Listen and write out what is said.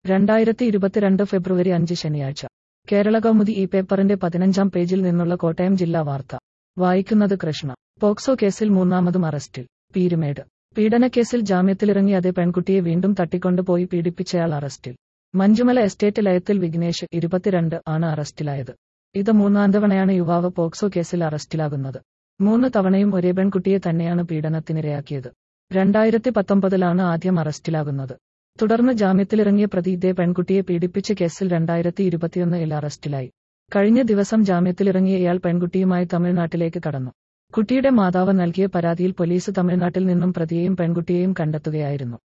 രണ്ടായിരത്തി ഇരുപത്തിരണ്ട് ഫെബ്രുവരി അഞ്ച് ശനിയാഴ്ച കേരള കൗമുദി ഈ പേപ്പറിന്റെ പതിനഞ്ചാം പേജിൽ നിന്നുള്ള കോട്ടയം ജില്ലാ വാർത്ത വായിക്കുന്നത് കൃഷ്ണ പോക്സോ കേസിൽ മൂന്നാമതും അറസ്റ്റിൽ പീരുമേട് പീഡനക്കേസിൽ ജാമ്യത്തിലിറങ്ങിയ അതേ പെൺകുട്ടിയെ വീണ്ടും തട്ടിക്കൊണ്ടുപോയി പീഡിപ്പിച്ചയാൾ അറസ്റ്റിൽ മഞ്ജുമല എസ്റ്റേറ്റ് ലയത്തിൽ വിഘ്നേഷ് ഇരുപത്തിരണ്ട് ആണ് അറസ്റ്റിലായത് ഇത് മൂന്നാം തവണയാണ് യുവാവ് പോക്സോ കേസിൽ അറസ്റ്റിലാകുന്നത് മൂന്ന് തവണയും ഒരേ പെൺകുട്ടിയെ തന്നെയാണ് പീഡനത്തിനിരയാക്കിയത് രണ്ടായിരത്തി പത്തൊമ്പതിലാണ് ആദ്യം അറസ്റ്റിലാകുന്നത് തുടർന്ന് ജാമ്യത്തിലിറങ്ങിയ പ്രതി ഇതേ പെൺകുട്ടിയെ പീഡിപ്പിച്ച കേസിൽ രണ്ടായിരത്തി ഇരുപത്തിയൊന്നിൽ അറസ്റ്റിലായി കഴിഞ്ഞ ദിവസം ജാമ്യത്തിലിറങ്ങിയ ഇയാൾ പെൺകുട്ടിയുമായി തമിഴ്നാട്ടിലേക്ക് കടന്നു കുട്ടിയുടെ മാതാവ് നൽകിയ പരാതിയിൽ പോലീസ് തമിഴ്നാട്ടിൽ നിന്നും പ്രതിയെയും പെൺകുട്ടിയെയും കണ്ടെത്തുകയായിരുന്നു